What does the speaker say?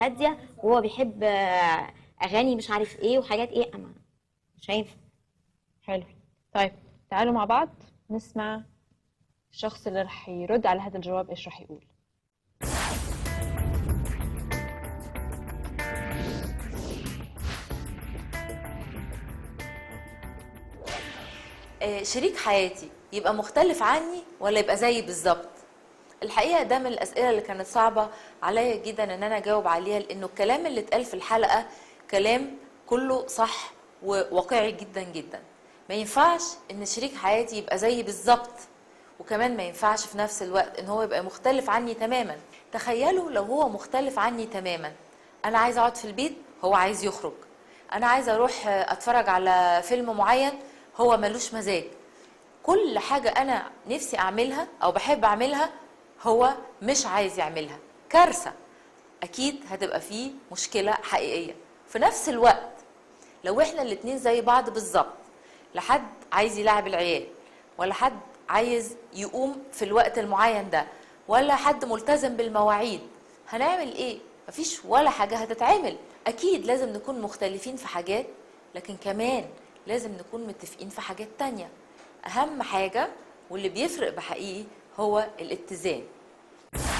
هاديه وهو بيحب آه، اغاني مش عارف ايه وحاجات ايه انا مش هينفع حلو طيب تعالوا مع بعض نسمع الشخص اللي رح يرد على هذا الجواب ايش رح يقول آه، شريك حياتي يبقى مختلف عني ولا يبقى زيي بالظبط الحقيقه ده من الاسئله اللي كانت صعبه عليا جدا ان انا اجاوب عليها لانه الكلام اللي اتقال في الحلقه كلام كله صح وواقعي جدا جدا ما ينفعش ان شريك حياتي يبقى زيي بالظبط وكمان ما ينفعش في نفس الوقت ان هو يبقى مختلف عني تماما تخيلوا لو هو مختلف عني تماما انا عايزه اقعد في البيت هو عايز يخرج انا عايزه اروح آه، اتفرج على فيلم معين هو ملوش مزاج كل حاجة أنا نفسي أعملها أو بحب أعملها هو مش عايز يعملها كارثة أكيد هتبقى فيه مشكلة حقيقية في نفس الوقت لو إحنا الاتنين زي بعض بالظبط لا حد عايز يلعب العيال ولا حد عايز يقوم في الوقت المعين ده ولا حد ملتزم بالمواعيد هنعمل ايه مفيش ولا حاجة هتتعمل اكيد لازم نكون مختلفين في حاجات لكن كمان لازم نكون متفقين في حاجات تانية اهم حاجة واللي بيفرق بحقيقي هو الاتزان